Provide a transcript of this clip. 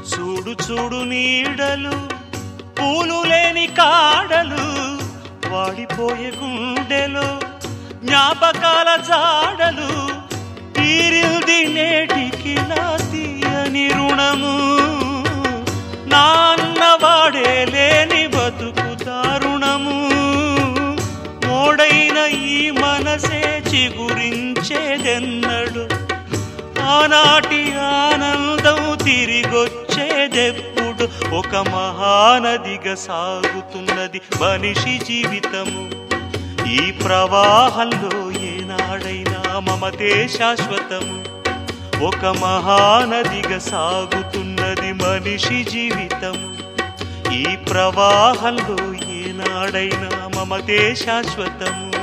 చూడు చూడు నీడలు పూలు లేని కాడలు వాడిపోయే గుండెలో జ్ఞాపకాల జాడలు తీరింది నేటికి నా తీయని రుణము నాన్నవాడే లేని బతుకు దారుణము మోడైన ఈ మనసే చిగురించేదెన్నడు ఆనాటి ఆనందం తిరిగొచ్చేదెప్పుడు ఒక మహానదిగా సాగుతున్నది మనిషి జీవితము ఈ ప్రవాహంలో ఏనాడైనా మమతే శాశ్వతము ఒక మహానదిగా సాగుతున్నది మనిషి జీవితము ఈ ప్రవాహంలో ఏనాడైనా మమతే శాశ్వతము